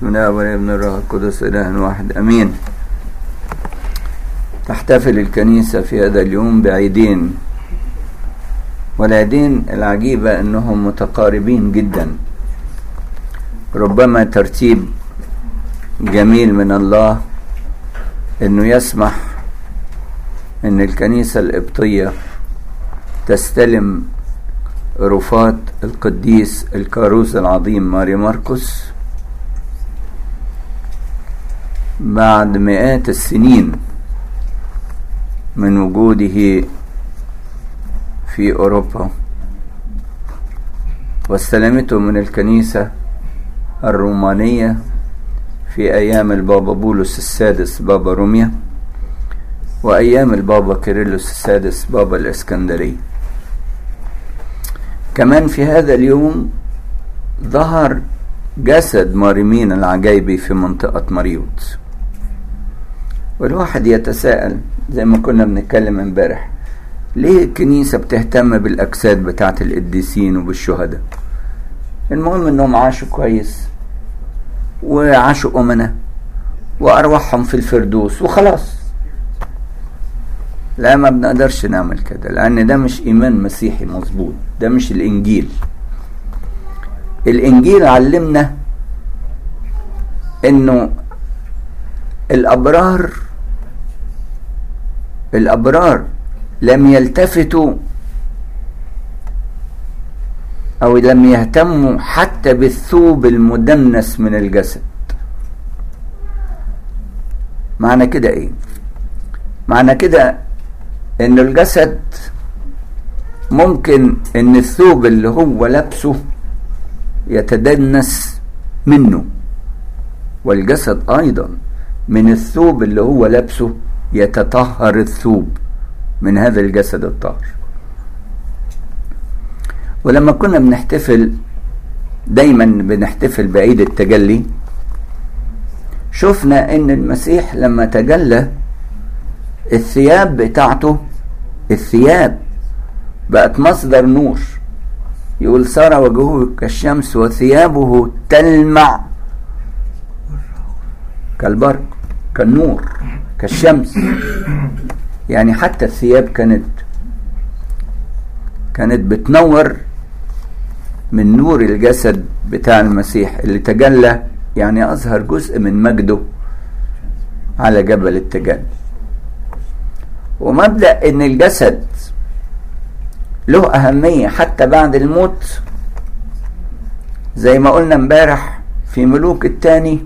بسم الله والابن الروح القدس إله واحد أمين تحتفل الكنيسة في هذا اليوم بعيدين والعيدين العجيبة أنهم متقاربين جدا ربما ترتيب جميل من الله أنه يسمح أن الكنيسة القبطية تستلم رفات القديس الكاروس العظيم ماري ماركوس بعد مئات السنين من وجوده في أوروبا واستلمته من الكنيسة الرومانية في أيام البابا بولس السادس بابا روميا وأيام البابا كيرلس السادس بابا الإسكندرية كمان في هذا اليوم ظهر جسد ماريمين العجيبي في منطقة مريوط والواحد يتساءل زي ما كنا بنتكلم امبارح ليه الكنيسة بتهتم بالأجساد بتاعت القديسين وبالشهداء المهم انهم عاشوا كويس وعاشوا أمنة وأرواحهم في الفردوس وخلاص لا ما بنقدرش نعمل كده لأن ده مش إيمان مسيحي مظبوط ده مش الإنجيل الإنجيل علمنا إنه الأبرار الأبرار لم يلتفتوا أو لم يهتموا حتى بالثوب المدنس من الجسد معنى كده إيه؟ معنى كده إن الجسد ممكن إن الثوب اللي هو لابسه يتدنس منه والجسد أيضا من الثوب اللي هو لابسه يتطهر الثوب من هذا الجسد الطاهر ولما كنا بنحتفل دايما بنحتفل بعيد التجلي شفنا ان المسيح لما تجلى الثياب بتاعته الثياب بقت مصدر نور يقول صار وجهه كالشمس وثيابه تلمع كالبرق كالنور كالشمس يعني حتى الثياب كانت كانت بتنور من نور الجسد بتاع المسيح اللي تجلى يعني أظهر جزء من مجده على جبل التجلي ومبدأ إن الجسد له أهمية حتى بعد الموت زي ما قلنا امبارح في ملوك الثاني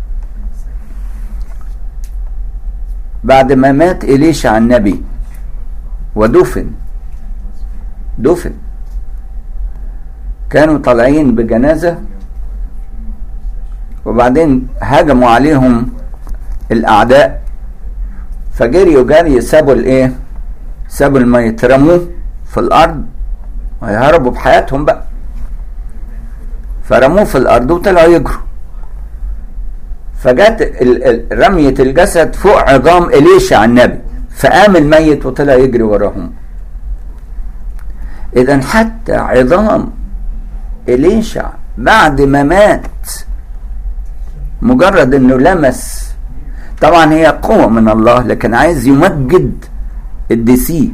بعد ما مات إليشع النبي ودفن دفن كانوا طالعين بجنازة وبعدين هجموا عليهم الأعداء فجريوا جري سابوا الإيه؟ سابوا الميت رموه في الأرض ويهربوا بحياتهم بقى فرموه في الأرض وطلعوا يجروا فجت رمية الجسد فوق عظام إليشع النبي فقام الميت وطلع يجري وراهم إذا حتى عظام إليشع بعد ما مات مجرد إنه لمس طبعا هي قوة من الله لكن عايز يمجد الديسي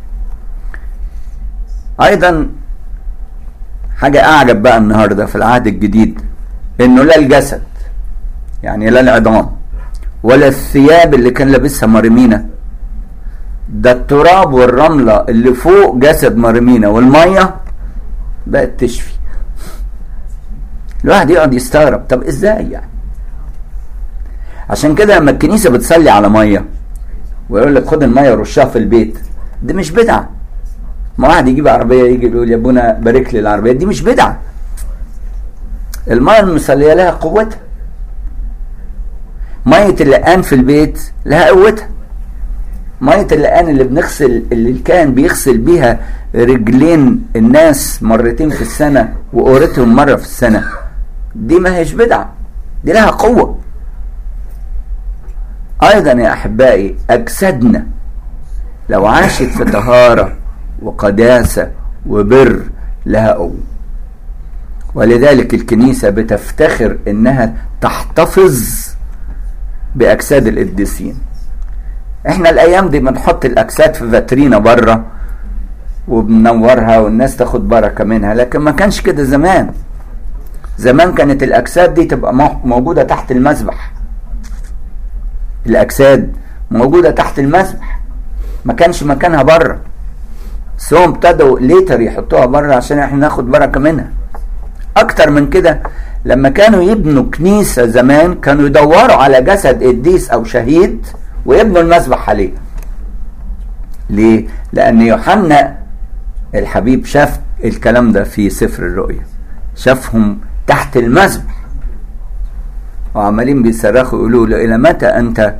أيضا حاجة أعجب بقى النهاردة في العهد الجديد إنه لا الجسد يعني لا العظام ولا الثياب اللي كان لابسها مريمينا ده التراب والرملة اللي فوق جسد مريمينا والمية بقت تشفي الواحد يقعد يستغرب طب ازاي يعني عشان كده لما الكنيسة بتصلي على مية ويقول لك خد المية ورشها في البيت دي مش بدعة ما واحد يجيب عربية يجي يقول يا ابونا بارك لي العربية دي مش بدعة المية المصلية لها قوتها مية اللقان في البيت لها قوتها مية اللقان اللي بنغسل اللي كان بيغسل بيها رجلين الناس مرتين في السنة وقورتهم مرة في السنة دي ما هيش بدعة دي لها قوة أيضا يا أحبائي أجسادنا لو عاشت في طهارة وقداسة وبر لها قوة ولذلك الكنيسة بتفتخر انها تحتفظ باجساد القديسين احنا الايام دي بنحط الاجساد في فاترينا بره وبنورها والناس تاخد بركة منها لكن ما كانش كده زمان زمان كانت الاجساد دي تبقى موجودة تحت المذبح الاجساد موجودة تحت المذبح ما كانش مكانها بره بس هم ابتدوا ليتر يحطوها بره عشان احنا ناخد بركة منها اكتر من كده لما كانوا يبنوا كنيسة زمان كانوا يدوروا على جسد قديس او شهيد ويبنوا المذبح عليه ليه لان يوحنا الحبيب شاف الكلام ده في سفر الرؤيا شافهم تحت المذبح وعمالين بيصرخوا يقولوا له الى متى انت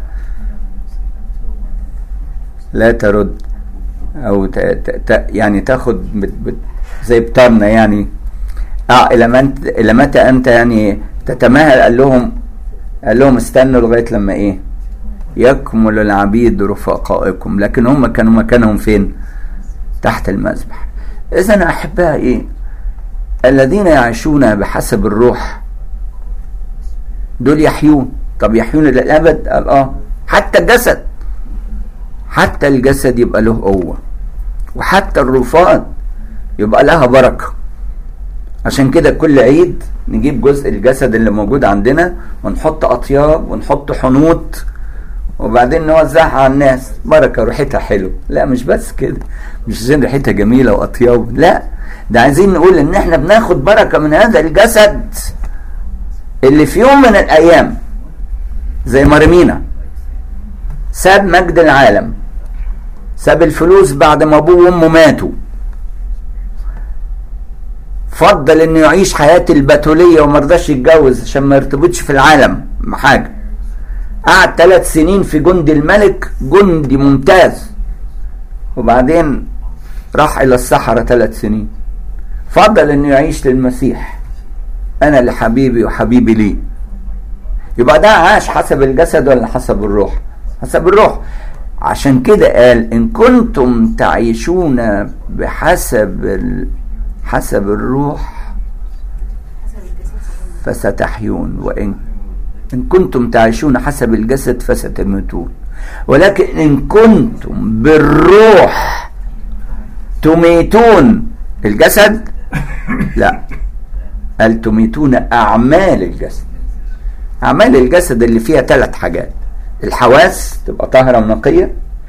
لا ترد او ت ت يعني تاخد بت بت زي بطارنا يعني اه الى متى الى متى انت يعني تتماهل قال لهم قال لهم استنوا لغايه لما ايه يكمل العبيد رفقائكم لكن هم كانوا مكانهم فين تحت المذبح اذا احبائي ايه الذين يعيشون بحسب الروح دول يحيون طب يحيون للابد قال اه حتى الجسد حتى الجسد يبقى له قوه وحتى الرفات يبقى لها بركه عشان كده كل عيد نجيب جزء الجسد اللي موجود عندنا ونحط اطياب ونحط حنوط وبعدين نوزعها على الناس بركه ريحتها حلو لا مش بس كده مش عشان ريحتها جميله واطياب لا ده عايزين نقول ان احنا بناخد بركه من هذا الجسد اللي في يوم من الايام زي مرمينا ساب مجد العالم ساب الفلوس بعد ما ابوه وامه ماتوا فضل انه يعيش حياة البتولية وما رضاش يتجوز عشان ما يرتبطش في العالم بحاجة قعد ثلاث سنين في جند الملك جندي ممتاز وبعدين راح الى الصحراء ثلاث سنين فضل انه يعيش للمسيح انا لحبيبي وحبيبي لي يبقى ده عاش حسب الجسد ولا حسب الروح حسب الروح عشان كده قال ان كنتم تعيشون بحسب ال... حسب الروح فستحيون وإن إن كنتم تعيشون حسب الجسد فستموتون ولكن إن كنتم بالروح تميتون الجسد لا قال تميتون أعمال الجسد أعمال الجسد اللي فيها ثلاث حاجات الحواس تبقى طاهرة ونقية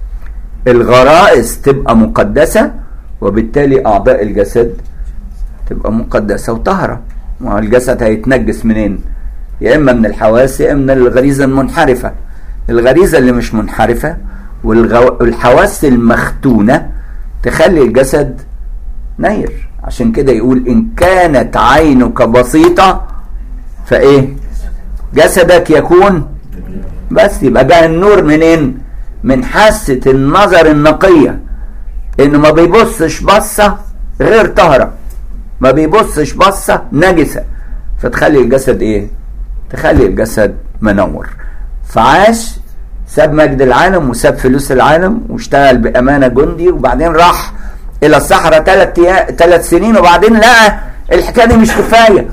الغرائز تبقى مقدسة وبالتالي أعضاء الجسد تبقى مقدسة وطهرة ما الجسد هيتنجس منين يا إما من الحواس يا إما من الغريزة المنحرفة الغريزة اللي مش منحرفة والحواس المختونة تخلي الجسد نير عشان كده يقول إن كانت عينك بسيطة فإيه جسدك يكون بس يبقى جاء النور منين من حاسة النظر النقية انه ما بيبصش بصة غير طهرة ما بيبصش بصة نجسة فتخلي الجسد ايه تخلي الجسد منور فعاش ساب مجد العالم وساب فلوس العالم واشتغل بأمانة جندي وبعدين راح إلى الصحراء ثلاث ثلاث سنين وبعدين لقى الحكاية دي مش كفاية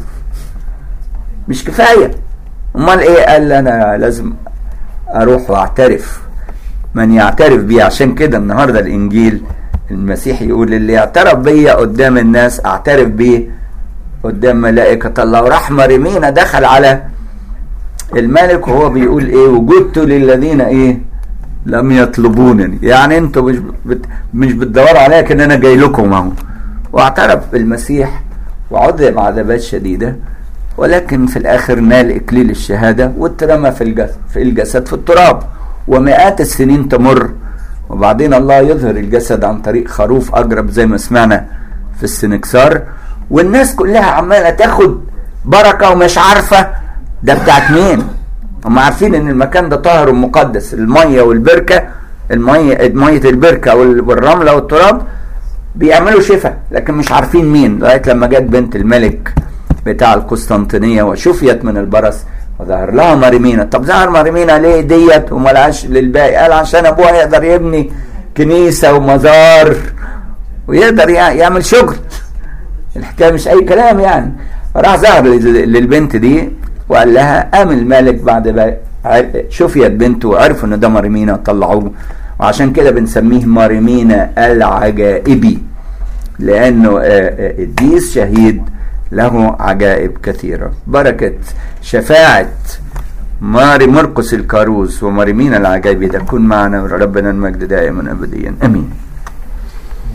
مش كفاية أمال إيه قال أنا لازم أروح وأعترف من يعترف بيه عشان كده النهارده الإنجيل المسيح يقول اللي يعترف بيا قدام الناس اعترف بيه قدام ملائكة الله وراح مريمينا دخل على الملك وهو بيقول ايه وجدت للذين ايه لم يطلبونني يعني انتوا مش بت مش بتدوروا عليا كان انا جاي لكم اهو واعترف بالمسيح وعذب عذابات شديده ولكن في الاخر نال اكليل الشهاده واترمى في الجسد في الجسد في التراب ومئات السنين تمر وبعدين الله يظهر الجسد عن طريق خروف اجرب زي ما سمعنا في السنكسار والناس كلها عماله تاخد بركه ومش عارفه ده بتاعت مين هم عارفين ان المكان ده طاهر ومقدس الميه والبركه الميه ميه البركه والرمله والتراب بيعملوا شفاء لكن مش عارفين مين لغايه لما جت بنت الملك بتاع القسطنطينيه وشفيت من البرص وظهر لها مريمينا طب ظهر مريمينا ليه ديت وما لهاش للباقي قال عشان ابوها يقدر يبني كنيسه ومزار ويقدر يعمل شغل الحكايه مش اي كلام يعني راح ظهر للبنت دي وقال لها قام الملك بعد ما شفيت بنته وعرفوا ان ده مريمينا طلعوه وعشان كده بنسميه مريمينا العجائبي لانه قديس شهيد له عجائب كثيره بركه شفاعه ماري مرقس الكاروس ومريمينا العجائبي تكون معنا وربنا المجد دائما ابديا امين